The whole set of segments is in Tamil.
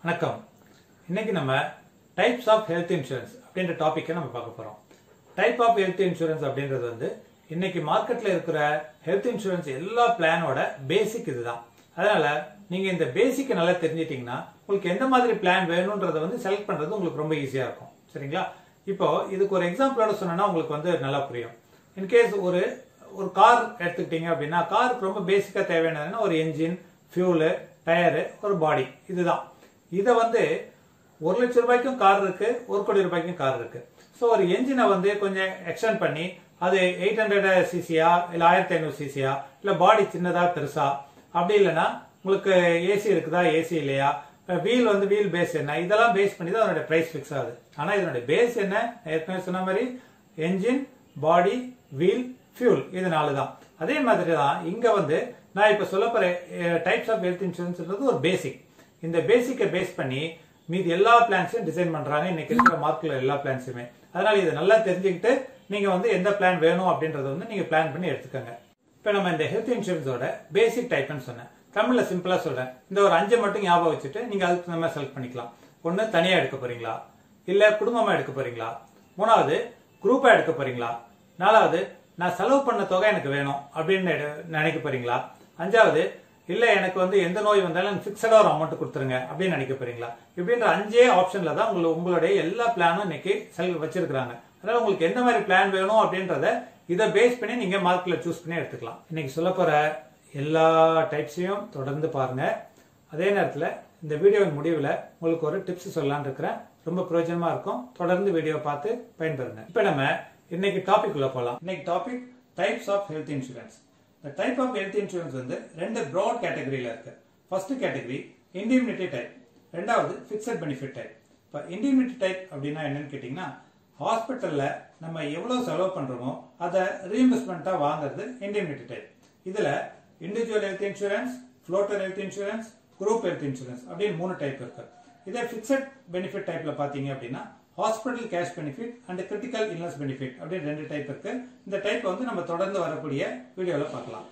வணக்கம் இன்னைக்கு நம்ம டைப்ஸ் ஆஃப் ஹெல்த் இன்சூரன்ஸ் அப்படின்ற டாபிக்கை நம்ம பார்க்க போறோம் டைப் ஆஃப் ஹெல்த் இன்சூரன்ஸ் அப்படின்றது வந்து இன்னைக்கு மார்க்கெட்ல இருக்கிற ஹெல்த் இன்சூரன்ஸ் எல்லா பிளானோட பேசிக் இதுதான் அதனால நீங்க இந்த பேசிக்கை நல்லா தெரிஞ்சிட்டீங்கன்னா உங்களுக்கு எந்த மாதிரி பிளான் வேணும்ன்றதை வந்து செலக்ட் பண்றது உங்களுக்கு ரொம்ப ஈஸியா இருக்கும் சரிங்களா இப்போ இதுக்கு ஒரு எக்ஸாம்பிளோட சொன்னா உங்களுக்கு வந்து நல்லா புரியும் இன்கேஸ் ஒரு ஒரு கார் எடுத்துக்கிட்டீங்க அப்படின்னா காருக்கு ரொம்ப பேசிக்கா தேவையானதுன்னா ஒரு என்ஜின் ஃபியூலு டயரு ஒரு பாடி இதுதான் இதை வந்து ஒரு லட்சம் ரூபாய்க்கும் கார் இருக்கு ஒரு கோடி ரூபாய்க்கும் கார் இருக்கு ஸோ ஒரு என்ஜினை வந்து கொஞ்சம் எக்ஸ்டெண்ட் பண்ணி அது எயிட் ஹண்ட்ரட் சிசியா இல்லை ஆயிரத்தி ஐநூறு சிசியா இல்லை பாடி சின்னதா பெருசா அப்படி இல்லைன்னா உங்களுக்கு ஏசி இருக்குதா ஏசி இல்லையா வீல் வந்து வீல் பேஸ் என்ன இதெல்லாம் பேஸ் பண்ணி தான் அதோட பிரைஸ் ஃபிக்ஸ் ஆகுது ஆனா இதனுடைய பேஸ் என்ன ஏற்கனவே சொன்ன மாதிரி என்ஜின் பாடி வீல் ஃபியூல் இது நாலு தான் அதே மாதிரி தான் இங்க வந்து நான் இப்ப சொல்ல போற டைப்ஸ் ஆஃப் ஹெல்த் இன்சூரன்ஸ்ன்றது ஒரு பேசிக் இந்த பேசிக்கை பேஸ் பண்ணி மீதி எல்லா பிளான்ஸையும் டிசைன் பண்றாங்க இன்னைக்கு இருக்கிற மார்க்கெட்ல எல்லா பிளான்ஸுமே அதனால இதை நல்லா தெரிஞ்சுக்கிட்டு நீங்க வந்து எந்த பிளான் வேணும் அப்படின்றத வந்து நீங்க பிளான் பண்ணி எடுத்துக்கோங்க இப்ப நம்ம இந்த ஹெல்த் இன்சூரன்ஸோட பேசிக் டைப்னு சொன்னேன் தமிழ்ல சிம்பிளா சொல்றேன் இந்த ஒரு அஞ்சு மட்டும் ஞாபகம் வச்சுட்டு நீங்க அதுக்கு நம்ம செலக்ட் பண்ணிக்கலாம் ஒன்னு தனியா எடுக்க போறீங்களா இல்ல குடும்பமா எடுக்க போறீங்களா மூணாவது குரூப்பா எடுக்க போறீங்களா நாலாவது நான் செலவு பண்ண தொகை எனக்கு வேணும் அப்படின்னு எடு- நினைக்க போறீங்களா அஞ்சாவது இல்ல எனக்கு வந்து எந்த நோய் வந்தாலும் பிக்சடா ஒரு அமௌண்ட் கொடுத்துருங்க அப்படின்னு நினைக்க போறீங்களா இப்படின்ற அஞ்சே ஆப்ஷன்ல தான் உங்களை உங்களுடைய எல்லா பிளானும் இன்னைக்கு செல் வச்சிருக்காங்க அதனால உங்களுக்கு எந்த மாதிரி பிளான் வேணும் அப்படின்றத இதை பேஸ் பண்ணி நீங்க மார்க்கெட்ல சூஸ் பண்ணி எடுத்துக்கலாம் இன்னைக்கு சொல்ல போற எல்லா டைப்ஸையும் தொடர்ந்து பாருங்க அதே நேரத்தில் இந்த வீடியோவின் முடிவில் உங்களுக்கு ஒரு டிப்ஸ் சொல்லலாம்னு இருக்கிறேன் ரொம்ப பிரயோஜனமா இருக்கும் தொடர்ந்து வீடியோ பார்த்து பயன்பெறுங்க இப்போ நம்ம இன்னைக்கு டாபிக் உள்ள போகலாம் இன்னைக்கு topic types of health insurance இந்த டைப் ஆஃப் ஹெல்த் இன்சூரன்ஸ் வந்து ரெண்டு ப்ராட் கேட்டகரியில இருக்கு ஃபர்ஸ்ட் கேட்டகரி இண்டிமினிட்டி டைப் ரெண்டாவது ஃபிக்ஸட் பெனிஃபிட் டைப் இப்போ இண்டிமினிட்டி டைப் அப்படின்னா என்னன்னு கேட்டிங்கன்னா ஹாஸ்பிட்டல்ல நம்ம எவ்வளவு செலவு பண்றோமோ அதை ரீஇன்வெஸ்ட்மெண்ட்டா வாங்குறது இண்டிமினிட்டி டைப் இதுல individual health insurance floater health insurance group health insurance அப்படின்னு மூணு டைப் இருக்கு இதே ஃபிக்ஸட் பெனிஃபிட் டைப்ல பாத்தீங்க அப்படின்னா hospital cash benefit and critical illness benefit அப்படின்னு ரெண்டு டைப் இருக்கு இந்த டைப் வந்து நம்ம தொடர்ந்து வரக்கூடிய வீடியோல பார்க்கலாம்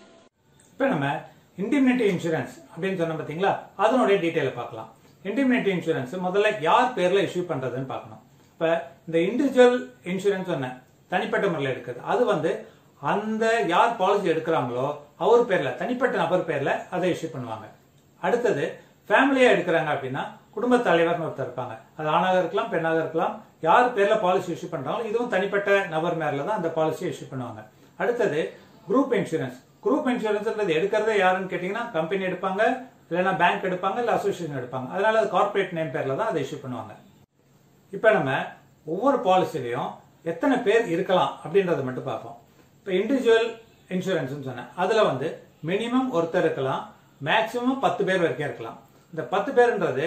இப்போ நம்ம இண்டிமினிட்டி இன்சூரன்ஸ் அப்படின்னு சொன்ன பார்த்தீங்களா அதனுடைய டீட்டெயிலை பார்க்கலாம் இண்டிமினிட்டி இன்சூரன்ஸ் முதல்ல யார் பேர்ல இஷ்யூ பண்றதுன்னு பார்க்கணும் இப்போ இந்த இண்டிவிஜுவல் இன்சூரன்ஸ் சொன்னேன் தனிப்பட்ட முறையில் எடுக்குது அது வந்து அந்த யார் பாலிசி எடுக்கிறாங்களோ அவர் பேர்ல தனிப்பட்ட நபர் பேர்ல அதை இஷ்யூ பண்ணுவாங்க அடுத்தது ஃபேமிலியா எடுக்கிறாங்க அப்படின்னா குடும்ப தலைவர்னு ஒருத்தர் இருப்பாங்க அது ஆணாக இருக்கலாம் பெண்ணாக இருக்கலாம் யார் பேர்ல பாலிசி இஷ்யூ பண்றாங்களோ இதுவும் தனிப்பட்ட நபர் மேல தான் அந்த பாலிசியை இஷ்யூ பண்ணுவாங்க அடுத்தது குரூப் இன்சூரன்ஸ் குரூப் இன்சூரன்ஸ்ன்றது எடுக்கிறதே யாருன்னு கேட்டீங்கன்னா கம்பெனி எடுப்பாங்க இல்லைன்னா பேங்க் எடுப்பாங்க இல்ல அசோசியேஷன் எடுப்பாங்க அதனால அது கார்பரேட் நேம் பேர்ல தான் அதை இஷ்யூ பண்ணுவாங்க இப்ப நம்ம ஒவ்வொரு பாலிசிலையும் எத்தனை பேர் இருக்கலாம் அப்படின்றத மட்டும் பார்ப்போம் இப்போ இண்டிவிஜுவல் இன்சூரன்ஸ் சொன்னேன் அதுல வந்து மினிமம் ஒருத்தர் இருக்கலாம் மேக்சிமம் பத்து பேர் வரைக்கும் இருக்கலாம் இந்த பத்து பேருன்றது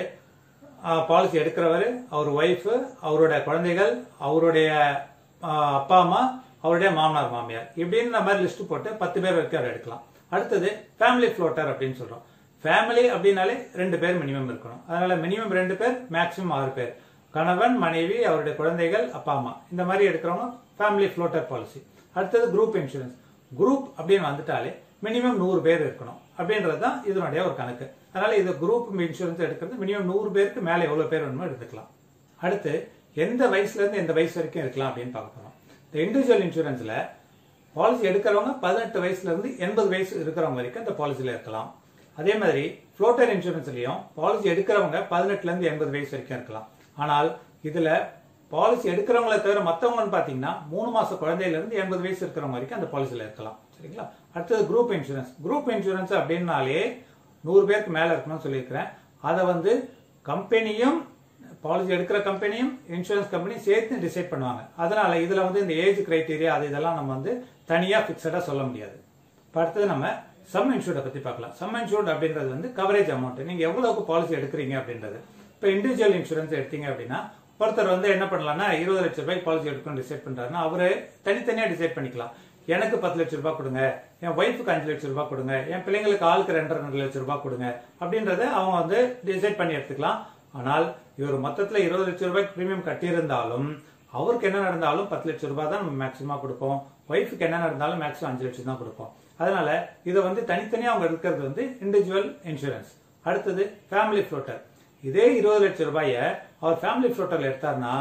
பாலிசி எடுக்கிறவர் அவர் ஒய்ஃப் அவருடைய குழந்தைகள் அவருடைய ஆஹ், அப்பா அம்மா அவருடைய மாமனார் மாமியார் இப்படின்னு இந்த மாதிரி லிஸ்ட் போட்டு பத்து பேர் வரைக்கும் அவர் எடுக்கலாம் அடுத்தது ஃபேமிலி ஃப்ளோட்டர் அப்படின்னு சொல்றோம் ஃபேமிலி அப்படின்னாலே ரெண்டு பேர் மினிமம் இருக்கணும் அதனால மினிமம் ரெண்டு பேர் மேக்சிமம் ஆறு பேர் கணவன் மனைவி அவருடைய குழந்தைகள் அப்பா அம்மா இந்த மாதிரி எடுக்கிறவங்க ஃபேமிலி ஃப்ளோட்டர் பாலிசி அடுத்தது குரூப் இன்சூரன்ஸ் குரூப் அப்படின்னு வந்துட்டாலே மினிமம் நூறு பேர் இருக்கணும் அப்படின்றது தான் இதனுடைய ஒரு கணக்கு அதனால இது குரூப் இன்சூரன்ஸ் எடுக்கிறது மினிமம் நூறு பேருக்கு மேல எவ்வளவு பேர் வேணுமோ எடுத்துக்கலாம் அடுத்து எந்த வயசுல இருந்து எந்த வயசு வரைக்கும் இருக்கலாம் அப்படின்னு பார்க்க போறோம் இந்த இண்டிவிஜுவல் இன்சூரன்ஸ்ல பாலிசி எடுக்கிறவங்க பதினெட்டு வயசுல இருந்து எண்பது வயசு இருக்கிறவங்க வரைக்கும் இந்த பாலிசியில இருக்கலாம் அதே மாதிரி ஃப்ளோட்டர் இன்சூரன்ஸ்லயும் பாலிசி எடுக்கிறவங்க பதினெட்டுல இருந்து எண்பது வயசு வரைக்கும் இருக்கலாம் ஆனால் இதுல பாலிசி எடுக்கிறவங்கள தவிர மத்தவங்கன்னு பாத்தீங்கன்னா மூணு மாச குழந்தையில இருந்து எண்பது வயசு இருக்கிறவங்க வரைக்கும் அந்த பாலிசியில இருக்கலாம் சரிங்களா அடுத்தது குரூப் இன்சூரன்ஸ் குரூப் இன்சூரன்ஸ் அப்படின்னாலே நூறு பேருக்கு மேல இருக்கணும்னு சொல்லியிருக்கிறேன் அதை வந்து கம்பெனியும் பாலிசி எடுக்கிற கம்பெனியும் இன்சூரன்ஸ் கம்பெனியும் சேர்த்து டிசைட் பண்ணுவாங்க அதனால இதுல வந்து இந்த ஏஜ் கிரைட்டீரியா அது இதெல்லாம் நம்ம வந்து தனியா பிக்சடா சொல்ல முடியாது இப்ப அடுத்தது நம்ம சம் இன்சூர்டை பத்தி பார்க்கலாம் சம் இன்சூர்ட் அப்படின்றது வந்து கவரேஜ் அமௌண்ட் நீங்க எவ்வளவுக்கு பாலிசி எடுக்கிறீங்க அப்படின்றது இப்ப இண்டிவிஜுவல் இன்சூரன்ஸ் எடுத்தீங்க அப்படின்னா ஒருத்தர் வந்து என்ன பண்ணலாம்னா இருபது லட்சம் ரூபாய்க்கு பாலிசி எடுக்கணும்னு டிசைட் பண்றாருன்னா அவரு தனித்தனியா டிசைட் பண்ணிக்கலாம் எனக்கு பத்து லட்சம் ரூபாய் கொடுங்க என் ஒய்ஃபுக்கு அஞ்சு லட்சம் ரூபாய் கொடுங்க என் பிள்ளைங்களுக்கு ஆளுக்கு ரெண்டரை ரெண்டு லட்சம் ரூபாய் கொடுங்க அப்படின்றத அவங்க வந்து டிசைட் பண்ணி எடுத்துக்கலாம் ஆனால் இவர் மொத்தத்துல இருபது லட்சம் ரூபாய்க்கு பிரீமியம் கட்டியிருந்தாலும் அவருக்கு என்ன நடந்தாலும் பத்து லட்சம் ரூபாய் தான் நம்ம மேக்சிமம் கொடுப்போம் ஒய்ஃபுக்கு என்ன நடந்தாலும் மேக்ஸிமம் அஞ்சு லட்சம் தான் கொடுப்போம் அதனால இதை வந்து தனித்தனியா அவங்க எடுக்கிறது வந்து இண்டிவிஜுவல் இன்சூரன்ஸ் அடுத்தது ஃபேமிலி ஃப்ளோட்டர் இதே இருபது லட்சம் ரூபாய அவர் ஃபேமிலி ஃப்ளோட்டர்ல எடுத்தாருன்னா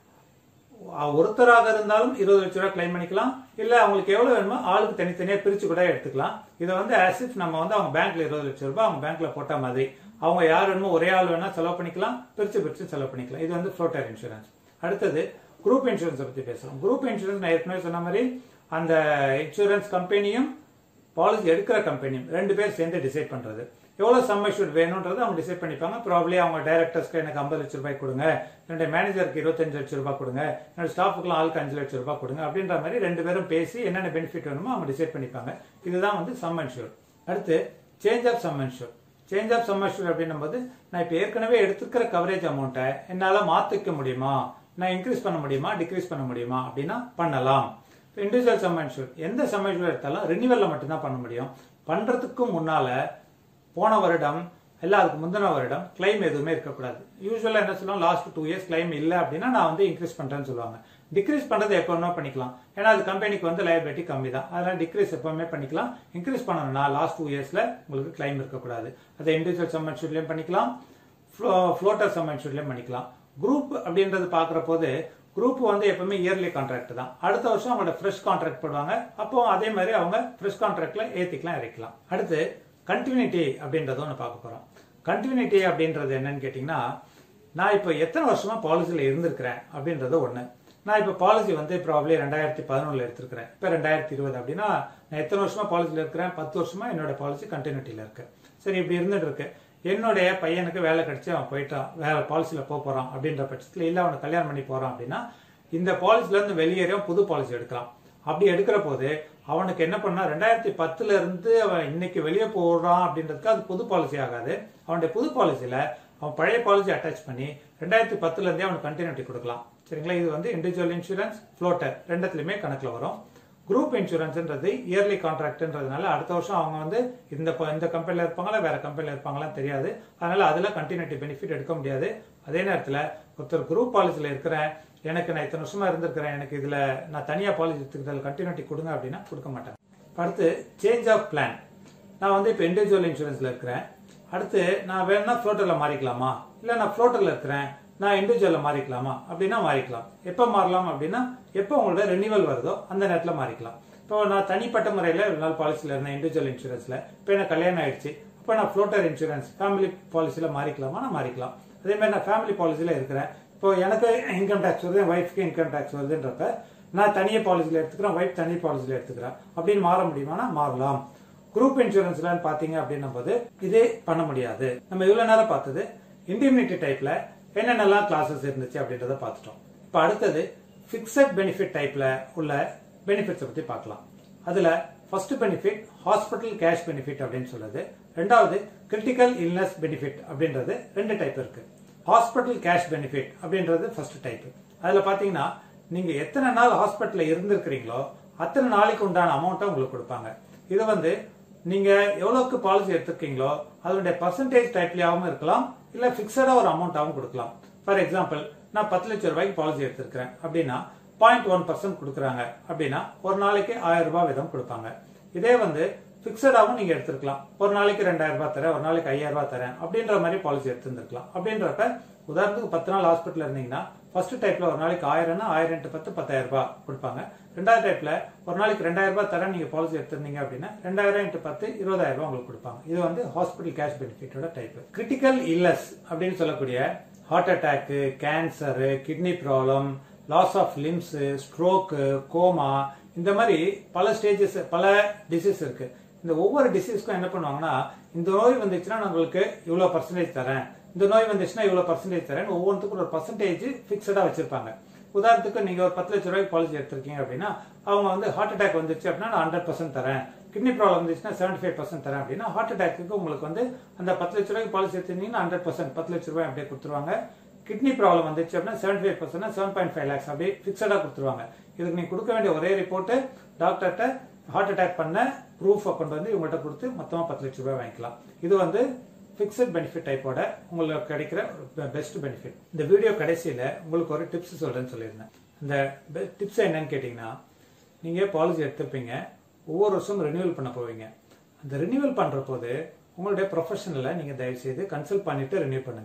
அஹ் ஒருத்தராக இருந்தாலும் இருபது லட்ச ரூபாய் கிளைம் பண்ணிக்கலாம் இல்ல அவங்களுக்கு எவ்வளவு வேணுமோ ஆளுக்கு தனித்தனியா பிரிச்சு கூட எடுத்துக்கலாம் இதை வந்து as if நம்ம வந்து அவங்க பேங்க்ல இருபது லட்சம் ரூபாய் அவங்க பேங்க்ல போட்ட மாதிரி அவங்க யார் வேணுமோ ஒரே ஆள் வேணா செலவு பண்ணிக்கலாம் பிரிச்சு பிரிச்சு செலவு பண்ணிக்கலாம் இது வந்து ஃப்ளோட்டர் இன்சூரன்ஸ் அடுத்தது குரூப் இன்சூரன்ஸ் பத்தி பேசுறோம் குரூப் இன்சூரன்ஸ் நான் ஏற்கனவே சொன்ன மாதிரி அந்த இன்சூரன்ஸ் கம்பெனியும் பாலிசி எடுக்கிற கம்பெனியும் ரெண்டு பேர் சேர்ந்து டிசைட் பண்றது எவ்வளவு சம் அஷ்யூர்ட் வேணும்ன்றது அவங்க டிசைட் பண்ணிப்பாங்க ப்ராப்ளி அவங்க டைரக்டர்ஸ்க்கு எனக்கு ஐம்பது லட்சம் ரூபாய் கொடுங்க என்னுடைய மேனேஜருக்கு இருபத்தஞ்சு லட்சம் ரூபாய் கொடுங்க என்னோட ஸ்டாஃபுக்குலாம் ஆளுக்கு அஞ்சு லட்சம் ரூபாய் கொடுங்க அப்படின்ற மாதிரி ரெண்டு பேரும் பேசி என்னென்ன பெனிஃபிட் வேணுமோ அவங்க டிசைட் பண்ணிப்பாங்க இதுதான் வந்து சம் அன்ஷூர் அடுத்து change of sum insured change of sum insured அப்படின்னும் போது நான் இப்போ ஏற்கனவே எடுத்துக்கிற கவரேஜ் அமௌண்ட்டை என்னால் மாற்றிக்க முடியுமா நான் இன்க்ரீஸ் பண்ண முடியுமா டிக்ரீஸ் பண்ண முடியுமா அப்படின்னா பண்ணலாம் இண்டிவிஜுவல் சம் அன்ஷூர் எந்த சம் அன்ஷூர் எடுத்தாலும் ரினிவல்ல மட்டும்தான் பண்ண முடியும் பண்றதுக்கு முன்னால போன வருடம் இல்ல அதுக்கு முந்தின வருடம் கிளைம் எதுவுமே இருக்கக்கூடாது யூஸ்வலா என்ன சொல்லுவோம் லாஸ்ட் டூ இயர்ஸ் கிளைம் இல்ல அப்படின்னா நான் வந்து இன்க்ரீஸ் பண்றேன்னு சொல்லுவாங்க டிக்ரீஸ் பண்றது எப்போ வேணா பண்ணிக்கலாம் ஏன்னா அது கம்பெனிக்கு வந்து லைபிலிட்டி கம்மி தான் அதனால டிக்ரீஸ் எப்பவுமே பண்ணிக்கலாம் இன்க்ரீஸ் பண்ணணும்னா லாஸ்ட் டூ இயர்ஸ்ல உங்களுக்கு கிளைம் இருக்கக்கூடாது அதை இண்டிவிஜுவல் சம் அன்ஷூர்லயும் பண்ணிக்கலாம் ஃப்ளோட்டர் சம் அன்ஷூர்லயும் பண்ணிக்கலாம் குரூப் அப்படின்றது பாக்குற போது குரூப் வந்து எப்பவுமே இயர்லி கான்ட்ராக்ட் தான் அடுத்த வருஷம் அவங்களோட ஃப்ரெஷ் கான்ட்ராக்ட் போடுவாங்க அப்போ அதே மாதிரி அவங்க ஃப்ரெஷ் கான்ட்ராக்ட்ல ஏத்திக்கலாம் இறக்கலாம் அடுத்து கண்டினியூட்டி அப்படின்றத ஒன்று பார்க்க போறோம் கண்டினியூட்டி அப்படின்றது என்னன்னு கேட்டீங்கன்னா நான் இப்போ எத்தனை வருஷமா பாலிசியில் இருந்திருக்கிறேன் அப்படின்றது ஒன்று நான் இப்போ பாலிசி வந்து ப்ராப்ளி ரெண்டாயிரத்தி பதினொன்றில் எடுத்திருக்கிறேன் இப்போ ரெண்டாயிரத்தி இருபது அப்படின்னா நான் எத்தனை வருஷமா பாலிசியில் இருக்கிறேன் பத்து வருஷமா என்னோட பாலிசி கண்டினியூட்டியில் இருக்கு சரி இப்படி இருந்துட்டு இருக்கு என்னுடைய பையனுக்கு வேலை கிடைச்சு அவன் போயிட்டான் வேற பாலிசியில் போக போறான் அப்படின்ற பட்சத்தில் இல்லை அவனை கல்யாணம் பண்ணி போறான் அப்படின்னா இந்த பாலிசில இருந்து வெளியேறியும் புது பாலிசி எடுக்கலாம் அப்படி எடுக்கிற போது அவனுக்கு என்ன பண்ணா ரெண்டாயிரத்தி பத்துல இருந்து அவன் இன்னைக்கு வெளியே போறான் அப்படின்றதுக்கு அது புது பாலிசி ஆகாது அவனுடைய புது பாலிசியில அவன் பழைய பாலிசி அட்டாச் பண்ணி ரெண்டாயிரத்தி பத்துல இருந்தே அவனுக்கு கண்டினியூட்டி கொடுக்கலாம் சரிங்களா இது வந்து இண்டிவிஜுவல் இன்சூரன்ஸ் ஃப்ளோட்டர் ரெண்டுத்துலயுமே கணக்குல வரும் குரூப் இன்சூரன்ஸ்ன்றது இயர்லி கான்ட்ராக்ட்ன்றதுனால அடுத்த வருஷம் அவங்க வந்து இந்த ப- இந்த கம்பெனில இருப்பாங்களா வேற கம்பெனில இருப்பாங்களா தெரியாது அதனால அதுல கண்டினியூட்டி பெனிஃபிட் எடுக்க முடியாது அதே நேரத்துல ஒருத்தர் குரூப் பாலிசில இருக்கிறேன் எனக்கு நான் இத்தனை வருஷமா இருந்திருக்கிறேன் எனக்கு இதுல நான் தனியா பாலிசி எடுத்துக்கிறதுல கண்டினியூட்டி கொடுங்க அப்படின்னா கொடுக்க மாட்டேன் அடுத்து சேஞ்ச் ஆஃப் பிளான் நான் வந்து இப்போ இண்டிவிஜுவல் இன்சூரன்ஸ்ல இருக்கிறேன் அடுத்து நான் வேணும்னா ஃப்ளோட்டர்ல மாறிக்கலாமா இல்ல நான் ஃப்ளோட்டர்ல இருக்கிறேன் நான் இண்டிவிஜுவல்ல மாறிக்கலாமா அப்படின்னா மாறிக்கலாம் எப்போ மாறலாம் அப்படின்னா எப்போ உங்களோட ரெனிவல் வருதோ அந்த நேரத்தில் மாறிக்கலாம் இப்போ நான் தனிப்பட்ட முறையில் ஒரு நாள் பாலிசியில் இருந்தேன் இண்டிவிஜுவல் இன்சூரன்ஸ்ல இப்போ எனக்கு கல்யாணம் ஆயிடுச்சு இப்போ நான் ஃப்ளோட்டர் இன்சூரன்ஸ் ஃபேமிலி பாலிசியில் மாறிக்கலாமா நான் மாறிக்கலாம் அதே மாதிரி நான் ஃபேமிலி பாலிசியில் இருக்கிறேன் இப்போ எனக்கு இன்கம் டேக்ஸ் வருது என் ஒய்ஃப்க்கு இன்கம் டேக்ஸ் வருதுன்றப்ப நான் தனிய பாலிசியில் எடுத்துக்கிறேன் ஒய்ஃப் தனி பாலிசியில் எடுத்துக்கிறேன் அப்படின்னு மாற முடியுமானா மாறலாம் குரூப் இன்சூரன்ஸ்ல பாத்தீங்க அப்படின்னும் போது இது பண்ண முடியாது நம்ம இவ்வளவு நேரம் பார்த்தது இண்டிமினிட்டி டைப்ல என்னென்னலாம் கிளாஸஸ் இருந்துச்சு அப்படின்றத பார்த்துட்டோம் இப்போ அடுத்தது ஃபிக்ஸட் பெனிஃபிட் டைப்ல உள்ள பெனிஃபிட்ஸ் பத்தி பார்க்கலாம் அதுல first benefit hospital cash benefit அப்படின்னு சொல்றது ரெண்டாவது கிரிட்டிக்கல் இல்னஸ் பெனிஃபிட் அப்படின்றது ரெண்டு டைப் இருக்கு ஹாஸ்பிட்டல் கேஷ் பெனிஃபிட் அப்படின்றது ஃபர்ஸ்ட் டைப் அதுல பாத்தீங்கன்னா நீங்க எத்தனை நாள் ஹாஸ்பிட்டல்ல இருந்திருக்கிறீங்களோ அத்தனை நாளைக்கு உண்டான அமௌண்ட்டை உங்களுக்கு கொடுப்பாங்க இது வந்து நீங்க எவ்வளவுக்கு பாலிசி எடுத்திருக்கீங்களோ அதனுடைய பர்சன்டேஜ் டைப்லயாவும் இருக்கலாம் இல்ல பிக்சடா ஒரு அமௌண்ட்டாவும் கொடுக்கலாம் ஃபார் எக்ஸாம்பிள் நான் பத்து லட்சம் ரூபாய்க்கு பாலிசி எடுத்திருக்கிறேன் அப்படின்னா பாயிண்ட் ஒன் பர்சன்ட் கொடுக்குறாங்க அப்படின்னா ஒரு நாளைக்கு ஆயிரம் ரூபாய் வீதம் கொடுப்பாங்க இதே வந்து பிக்சடாவும் நீங்க எடுத்திருக்கலாம் ஒரு நாளைக்கு ரெண்டாயிரம் ரூபாய் தரேன் ஒரு நாளைக்கு ஐயாயிரம் ரூபாய் தரேன் அப்படின்ற மாதிரி பாலிசி எடுத்திருந்திருக்கலாம் அப்படின்றப்ப உதாரணத்துக்கு பத்து நாள் ஹாஸ்பிட்டல் இருந்தீங்கன்னா ஃபர்ஸ்ட் டைப்ல ஒரு நாளைக்கு ஆயிரம்னா ஆயிரம் இன்ட்டு பத்து பத்தாயிரம் ரூபாய் கொடுப்பாங்க ரெண்டாவது டைப்ல ஒரு நாளைக்கு ரெண்டாயிரம் ரூபாய் தரேன் நீங்க பாலிசி எடுத்திருந்தீங்க அப்படின்னா ரெண்டாயிரம் இன்ட்டு பத்து இருபதாயிரம் ரூபாய் உங்களுக்கு கொடுப்பாங்க இது வந்து ஹாஸ்பிட்டல் கேஷ் பெனிஃபிட்டோட டைப் கிரிட்டிக்கல் இல்லஸ் அப்படின்னு சொல்லக்கூடிய heart attack cancer kidney problem loss of limbs stroke coma இந்த மாதிரி பல ஸ்டேஜஸ் பல டிசீஸ் இருக்கு இந்த ஒவ்வொரு டிசீஸ்க்கும் என்ன பண்ணுவாங்கன்னா இந்த நோய் வந்துச்சுன்னா நான் உங்களுக்கு இவ்வளவு பர்சன்டேஜ் தரேன் இந்த நோய் வந்துச்சுன்னா இவ்வளவு பர்சன்டேஜ் தரேன் ஒவ்வொன்றுக்கும் ஒரு பர்சன்டேஜ் பிக்சடா வச்சிருப்பாங்க உதாரணத்துக்கு நீங்க ஒரு பத்து லட்ச ரூபாய்க்கு பாலிசி எடுத்திருக்கீங்க அப்படின்னா அவங்க வந்து ஹார்ட் அட்டாக் வந்துச்சு அப்படின்னா நான் ஹண்ட்ரட் பர்சன்ட் தரேன் கிட்னி ப்ராப்ளம் வந்துச்சுன்னா செவன்டி ஃபைவ் பர்சன்ட் தரேன் அப்படின்னா ஹார்ட் அட்டாக்கு உங்களுக்கு வந்து அந்த பத்து லட்ச ரூபாய்க்கு பாலிசி எடுத்திருந்தீங்கன்னா ஹண்ட்ரட் பர்சன்ட் பத்து லட்ச ரூபாய் அப்படியே கொடுத்துருவாங்க கிட்னி ப்ராப்ளம் வந்துச்சு அப்படின்னா seventy five percent seven point five lakhs அப்படியே ஃபிக்ஸடா கொடுத்துருவாங்க இதுக்கு நீங்க கொடுக்க வேண்டிய ஒரே ரிப்போர்ட் டாக்டர்கிட்ட ஹார்ட் அட்டாக் பண்ண ப்ரூஃப் கொண்டு வந்து இவங்கள்ட்ட கொடுத்து மொத்தமா பத்து லட்ச ரூபாய் வாங்கிக்கலாம் இது வந்து ஃபிக்ஸட் பெனிஃபிட் டைப்போட உங்களுக்கு கிடைக்கிற பெஸ்ட் பெனிஃபிட் இந்த வீடியோ கடைசியில உங்களுக்கு ஒரு டிப்ஸ் சொல்றேன்னு சொல்லியிருந்தேன் இந்த டிப்ஸ் என்னன்னு கேட்டீங்கன்னா நீங்க பாலிசி எடுத்துப்பீங்க ஒவ்வொரு வருஷம் ரெனியூவல் பண்ண போவீங்க அந்த ரினியூவல் பண்ற போது உங்களுடைய ப்ரொஃபஷனலை நீங்க தயவு செய்து கன்சல்ட் பண்ணிட்டு ரினியூ பண்ணுங்க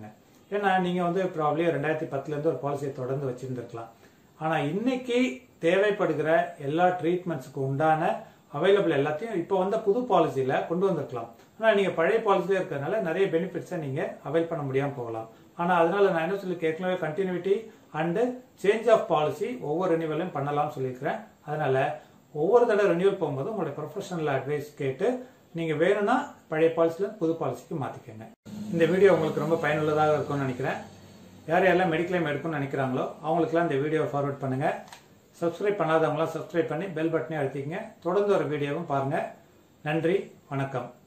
ஏன்னா நீங்கள் வந்து ப்ராப்ளி ரெண்டாயிரத்தி பத்துலேருந்து ஒரு பாலிசியை தொடர்ந்து வச்சுருந்துருக்கலாம் ஆனால் இன்னைக்கு தேவைப்படுகிற எல்லா ட்ரீட்மெண்ட்ஸுக்கு உண்டான அவைலபிள் எல்லாத்தையும் இப்போ வந்த புது பாலிசியில் கொண்டு வந்திருக்கலாம் ஆனால் நீங்கள் பழைய பாலிசியில் இருக்கிறதுனால நிறைய பெனிஃபிட்ஸை நீங்கள் அவைல் பண்ண முடியாமல் போகலாம் ஆனால் அதனால நான் என்ன சொல்லி ஏற்கனவே continuity and change of policy ஒவ்வொரு ரெனியூவலையும் பண்ணலாம்னு சொல்லியிருக்கிறேன் அதனால ஒவ்வொரு தடவை ரெனியூவல் போகும்போது உங்களுடைய ப்ரொஃபஷனல் அட்வைஸ் கேட்டு நீங்கள் வேணும்னா பழைய பாலிசியில் புது பாலிசிக்கு மாற்றிக்கங்க இந்த வீடியோ உங்களுக்கு ரொம்ப பயனுள்ளதாக இருக்கும்னு நினைக்கிறேன் யார் யாரெல்லாம் மெடிக்ளைம் எடுக்கணும்னு நினைக்கிறாங்களோ அவங்களுக்குலாம் இந்த வீடியோவை ஃபார்வர்ட் பண்ணுங்கள் சப்ஸ்கிரைப் பண்ணாதவங்களாம் சப்ஸ்கிரைப் பண்ணி பெல் பட்டனே அழுத்திக்கங்க தொடர்ந்து ஒரு வீடியோவும் பாருங்கள் நன்றி வணக்கம்